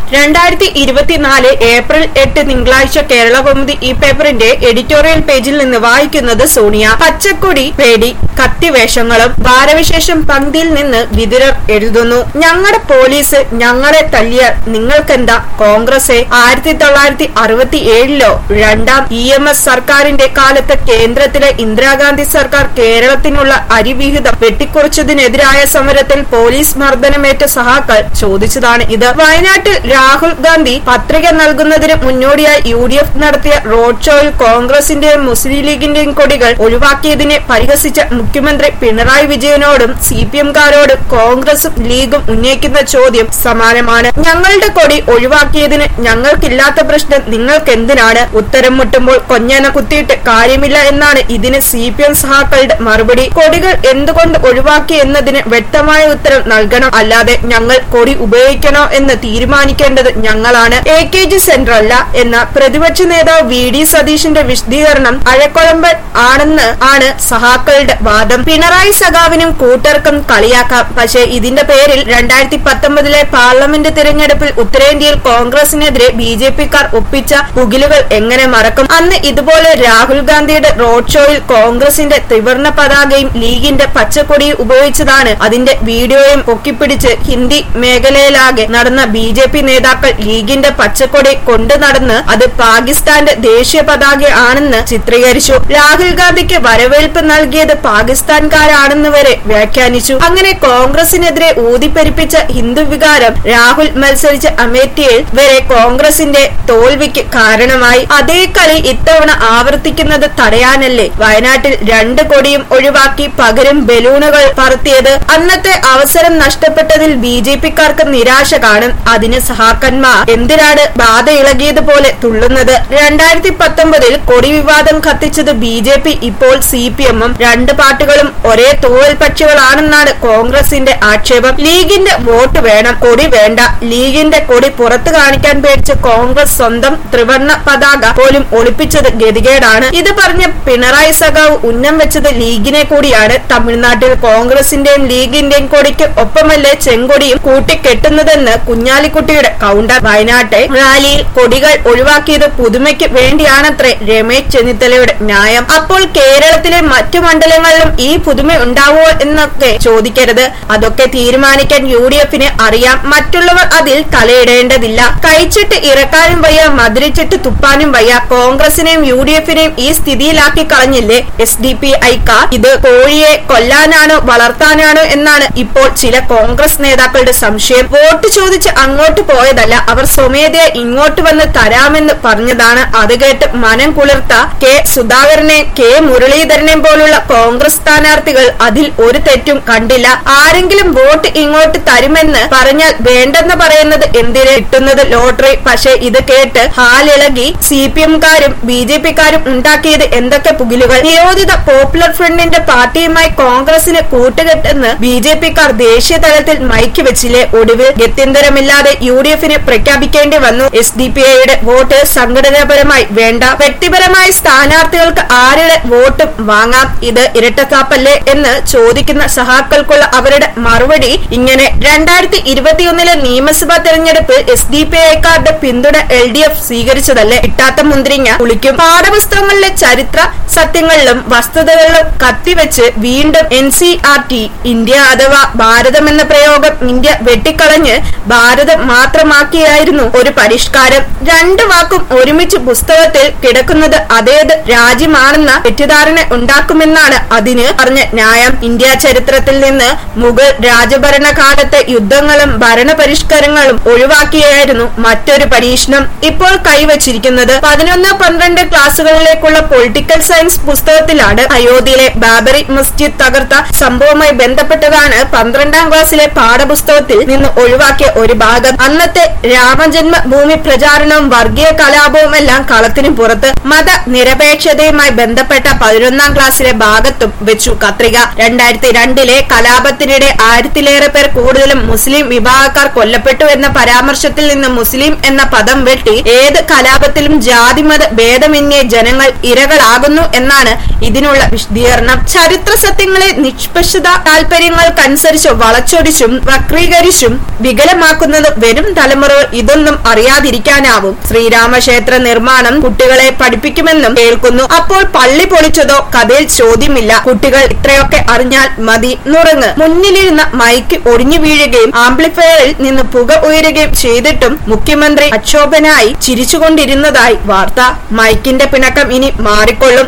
രണ്ടായിരത്തി ഇരുപത്തിനാല് ഏപ്രിൽ എട്ട് തിങ്കളാഴ്ച കേരള കൗമുദി ഈ പേപ്പറിന്റെ എഡിറ്റോറിയൽ പേജിൽ നിന്ന് വായിക്കുന്നത് സോണിയ പച്ചക്കൊടി പേടി കത്തിവേഷങ്ങളും ഭാരവിശേഷം പങ്ക്തിയിൽ നിന്ന് വിതുരർ എഴുതുന്നു ഞങ്ങളുടെ പോലീസ് ഞങ്ങളെ തല്ലിയാൽ നിങ്ങൾക്കെന്താ കോൺഗ്രസ് ആയിരത്തി തൊള്ളായിരത്തി അറുപത്തി ഏഴിലോ രണ്ടാം ഇ എം എസ് സർക്കാരിന്റെ കാലത്ത് കേന്ദ്രത്തിലെ ഇന്ദിരാഗാന്ധി സർക്കാർ കേരളത്തിനുള്ള അരിവിഹിതം വെട്ടിക്കുറച്ചതിനെതിരായ സമരത്തിൽ പോലീസ് മർദ്ദനമേറ്റ സഹാക്കൾ ചോദിച്ചതാണ് ഇത് വയനാട്ടിൽ രാഹുൽ ഗാന്ധി പത്രിക നൽകുന്നതിന് മുന്നോടിയായി യു ഡി എഫ് നടത്തിയ റോഡ് ഷോയിൽ കോൺഗ്രസിന്റെയും മുസ്ലിം ലീഗിന്റെയും കൊടികൾ ഒഴിവാക്കിയതിനെ പരിഹസിച്ച മുഖ്യമന്ത്രി പിണറായി വിജയനോടും സി പി എംകാരോടും കോൺഗ്രസും ലീഗും ഉന്നയിക്കുന്ന ചോദ്യം സമാനമാണ് ഞങ്ങളുടെ കൊടി ഒഴിവാക്കിയതിന് ഞങ്ങൾക്കില്ലാത്ത പ്രശ്നം നിങ്ങൾക്കെന്തിനാണ് ഉത്തരം മുട്ടുമ്പോൾ കൊഞ്ഞന കുത്തിയിട്ട് കാര്യമില്ല എന്നാണ് ഇതിന് സി പി എം സഹാക്കളുടെ മറുപടി കൊടികൾ എന്തുകൊണ്ട് ഒഴിവാക്കി എന്നതിന് വ്യക്തമായ ഉത്തരം നൽകണം അല്ലാതെ ഞങ്ങൾ കൊടി ഉപയോഗിക്കണോ എന്ന് തീരുമാനിക്കേണ്ടത് ഞങ്ങളാണ് എ കെ ജി സെന്റർ അല്ല എന്ന പ്രതിപക്ഷ നേതാവ് വി ഡി സതീഷിന്റെ വിശദീകരണം അഴക്കൊളമ്പൻ ആണെന്ന് ആണ് സഹാക്കളുടെ വാദം പിണറായി സഖാവിനും കൂട്ടർക്കും കളിയാക്കാം പക്ഷേ ഇതിന്റെ പേരിൽ രണ്ടായിരത്തി പത്തൊമ്പതിലെ പാർലമെന്റ് തിരഞ്ഞെടുപ്പിൽ ഉത്തരേന്ത്യയിൽ കോൺഗ്രസിനെതിരെ ബി ജെ പിക്കാർ ഒപ്പിച്ച പുകിലുകൾ എങ്ങനെ മറക്കും അന്ന് ഇതുപോലെ രാഹുൽ ഗാന്ധിയുടെ റോഡ് ഷോയിൽ കോൺഗ്രസിന്റെ ത്രിവർണ പതാകയും ലീഗിന്റെ പച്ചക്കൊടിയും ഉപയോഗിച്ചതാണ് അതിന്റെ വീഡിയോയും പൊക്കിപ്പിടിച്ച് ഹിന്ദി മേഖലയിലാകെ നടന്ന ബി ജെ പി നേതാക്കൾ ലീഗിന്റെ പച്ചക്കൊടി കൊണ്ടു നടന്ന് അത് പാകിസ്ഥാന്റെ ദേശീയ പതാക ആണെന്ന് ചിത്രീകരിച്ചു രാഹുൽ ഗാന്ധിക്ക് വരവേൽപ്പ് നൽകിയത് പാകിസ്ഥാൻകാരാണെന്ന് വരെ വ്യാഖ്യാനിച്ചു അങ്ങനെ കോൺഗ്രസിനെതിരെ ഊതിപ്പെരിപ്പിച്ച ഹിന്ദു വികാരം രാഹുൽ മത്സരിച്ച അമേഠിയിൽ വരെ കോൺഗ്രസിന്റെ തോൽവിക്ക് കാരണമായി അതേ കളി ഇത്തവണ ആവർത്തിക്കുന്നത് തടയാനല്ലേ വയനാട്ടിൽ രണ്ട് കൊടിയും ഒഴിവാക്കി പകരം ബലൂണുകൾ പറത്തിയത് അന്നത്തെ അവസരം നഷ്ടപ്പെട്ടതിൽ ബി ജെ പിക്കാർക്ക് നിരാശ കാണും അതിന് സഹാക്കന്മാർ എന്തിനാണ് ബാധ ഇളകിയതുപോലെ തുള്ളുന്നത് രണ്ടായിരത്തി പത്തൊമ്പതിൽ കൊടി വിവാദം കത്തിച്ചത് ബി ജെ പി ഇപ്പോൾ സി പി എമ്മും രണ്ട് പാർട്ടികളും ഒരേ തൂവൽ പക്ഷികളാണെന്നാണ് കോൺഗ്രസിന്റെ ആക്ഷേപം ലീഗിന്റെ വോട്ട് വേണം കൊടി വേണ്ട ലീഗിന്റെ കൊടി പുറത്തു കാണിക്കാൻ പേടിച്ച് കോൺഗ്രസ് സ്വന്തം ത്രിവർണ പതാക പോലും ഒളിപ്പിച്ചത് ഗതികേടാണ് ഇത് പറഞ്ഞ പിണറായി സഖാവ് ഉന്നം വെച്ചത് ലീഗിനെ കൂടിയാണ് തമിഴ്നാട്ടിൽ കോൺഗ്രസിന്റെയും ലീഗിന്റെയും കൊടിക്ക് ഒപ്പമല്ലേ ചെങ്കൊടിയും കൂട്ടിക്കെട്ടുന്നതെന്ന് കുഞ്ഞാലിക്കുട്ടിയുടെ കൗണ്ടർ വയനാട്ടെ റാലിയിൽ കൊടികൾ ഒഴിവാക്കിയത് പുതുമയ്ക്ക് വേണ്ടിയാണത്രേ രമേശ് ചെന്നിത്തലയുടെ ന്യായം അപ്പോൾ കേരളത്തിലെ മറ്റു മണ്ഡലങ്ങളിലും ഈ പുതുമ ഉണ്ടാവുമോ എന്നൊക്കെ ചോദിക്കരുത് അതൊക്കെ തീരുമാനിക്കാൻ യു ഡി എഫിന് അറിയാം മറ്റുള്ളവർ അതിൽ തലയിടേണ്ടതില്ല കഴിച്ചിട്ട് ഇറക്കാനും വയ്യ മധുരിച്ചിട്ട് തുപ്പാനും വയ്യ കോൺഗ്രസിനെയും യു ഡി എഫിനെയും ഈ സ്ഥിതിയിലാക്കി കളഞ്ഞില്ലേ എസ് ഡി പി ഐക്കാർ ഇത് കോഴിയെ കൊല്ലാനാണോ വളർത്താനാണോ എന്നാണ് ഇപ്പോൾ ചില കോൺഗ്രസ് നേതാക്കളുടെ സംശയം വോട്ട് ചോദിച്ച് അങ്ങോട്ട് പോയതല്ല അവർ സ്വമേധയാ ഇങ്ങോട്ട് വന്ന് തരാമെന്ന് പറഞ്ഞതാണ് അത് കേട്ട് മനം കുളിർത്ത കെ സുധാകരനെ കെ മുരളീധരനെ പോലുള്ള കോൺഗ്രസ് സ്ഥാനാർത്ഥികൾ അതിൽ ഒരു തെറ്റും കണ്ടില്ല ആരെങ്കിലും വോട്ട് ഇങ്ങോട്ട് തരുമെന്ന് പറഞ്ഞാൽ വേണ്ടെന്ന് പറയുന്നത് എന്തിന് കിട്ടുന്നത് ലോട്ടറി പക്ഷെ ഇത് കേട്ട് ഹാലിളകി സി പി എംകാരും ബി ജെ പിക്കാരും ഉണ്ടാക്കിയത് എന്തൊക്കെ പുകിലുകൾ നിരോധിത പോപ്പുലർ ഫ്രണ്ടിന്റെ പാർട്ടിയുമായി കോൺഗ്രസിന് കൂട്ടുകെട്ടെന്ന് ബി ജെ പിക്കാർ ദേശീയ തലത്തിൽ മൈക്ക് വെച്ചില്ലേ ഒടുവിൽ ഗത്യന്തരമില്ലാതെ യു ഡി എഫിന് പ്രഖ്യാപിക്കേണ്ടി വന്നു എസ് ഡി പി ഐയുടെ വോട്ട് സംഘടനാപരമായി വേണ്ട വ്യക്തിപരമായ സ്ഥാനാർത്ഥികൾക്ക് ആരുടെ വോട്ടും വാങ്ങാം ഇത് ഇരട്ടത്താപ്പല്ലേ എന്ന് ചോദിക്കുന്ന സഹാക്കൾക്കുള്ള അവരുടെ മറുപടി ഇങ്ങനെ രണ്ടായിരത്തി ഇരുപത്തിയൊന്നിലെ നിയമസഭാ തെരഞ്ഞെടുപ്പിൽ എസ് ഡി പി ഐക്കാരുടെ പിന്തുണ എൽ ഡി എഫ് സ്വീകരിച്ചതല്ലേ കിട്ടാത്ത മുന്തിരിങ്ങ കുളിക്കും പാഠപുസ്തകങ്ങളിലെ ചരിത്ര സത്യങ്ങളിലും വസ്തുതകളിലും കത്തിവെച്ച് വീണ്ടും N C R T India അഥവാ ഭാരതം എന്ന പ്രയോഗം ഇന്ത്യ വെട്ടിക്കളഞ്ഞ് ഭാരതം മാത്രമാക്കിയായിരുന്നു ഒരു പരിഷ്കാരം രണ്ട് വാക്കും ഒരുമിച്ച് പുസ്തകത്തിൽ കിടക്കുന്നത് അതേത് രാജ്യമാണെന്ന തെറ്റിദ്ധാരണ ഉണ്ടാക്കുമെന്നാണ് അതിന് പറഞ്ഞ ന്യായം ഇന്ത്യ ചരിത്രത്തിൽ നിന്ന് മുഗൾ രാജഭരണ കാലത്തെ യുദ്ധങ്ങളും ഭരണപരിഷ്കാരങ്ങളും ഒഴിവാക്കിയായിരുന്നു മറ്റൊരു പരീക്ഷണം ഇപ്പോൾ കൈവച്ചിരിക്കുന്നത് പതിനൊന്ന് പന്ത്രണ്ട് ക്ലാസുകളിലേക്കുള്ള പൊളിറ്റിക്കൽ സയൻസ് പുസ്തകത്തിലാണ് അയോധ്യയിലെ ബാബറി മസ്ജിദ് തകർത്ത സംഭവവുമായി ബന്ധപ്പെട്ടതാണ് പന്ത്രണ്ടാം ക്ലാസ്സിലെ പാഠപുസ്തകത്തിൽ നിന്ന് ഒഴിവാക്കിയ ഒരു ഭാഗം അന്നത്തെ രാമജന്മ ഭൂമി പ്രചാരണവും വർഗീയ കലാപവും എല്ലാം കളത്തിനു പുറത്ത് മത നിരപേക്ഷതയുമായി ബന്ധപ്പെട്ട പതിനൊന്നാം ക്ലാസ്സിലെ ഭാഗത്തും വെച്ചു കത്രിക രണ്ടായിരത്തി രണ്ടിലെ കലാപത്തിനിടെ ആയിരത്തിലേറെ പേർ കൂടുതലും മുസ്ലിം വിഭാഗക്കാർ കൊല്ലപ്പെട്ടു എന്ന പരാമർശത്തിൽ നിന്ന് മുസ്ലിം എന്ന പദം വെട്ടി ഏത് കലാപത്തിലും ജാതിമത ഭേദമന്യേ ജനങ്ങൾ ഇരകളാകുന്നു എന്നാണ് ഇതിനുള്ള വിശദീകരണം ചരിത്ര സത്യങ്ങളെ നിഷ്പക്ഷത താല്പര്യങ്ങൾക്കനുസരിച്ച് വളച്ചൊടിച്ചും വക്രീകരിച്ചും വികലമാക്കുന്നത് വെറും തലമുറകൾ ഇതൊന്നും അറിയാതിരിക്കാനാവും ശ്രീരാമക്ഷേത്ര നിർമ്മാണം കുട്ടികളെ പഠിപ്പിക്കുമെന്നും കേൾക്കുന്നു അപ്പോൾ പള്ളി പൊളിച്ചതോ കഥയിൽ ചോദ്യമില്ല കുട്ടികൾ ഇത്രയൊക്കെ അറിഞ്ഞാൽ മതി നുറങ്ങ് മുന്നിലിരുന്ന മൈക്ക് ഒടിഞ്ഞു വീഴുകയും ആംപ്ലിഫയറിൽ നിന്ന് പുക ഉയരുകയും ചെയ്തിട്ടും മുഖ്യമന്ത്രി അക്ഷോഭനായി ചിരിച്ചുകൊണ്ടിരുന്നതായി വാർത്ത മൈക്കിന്റെ പിണക്കം ഇനി മാറിക്കൊള്ളും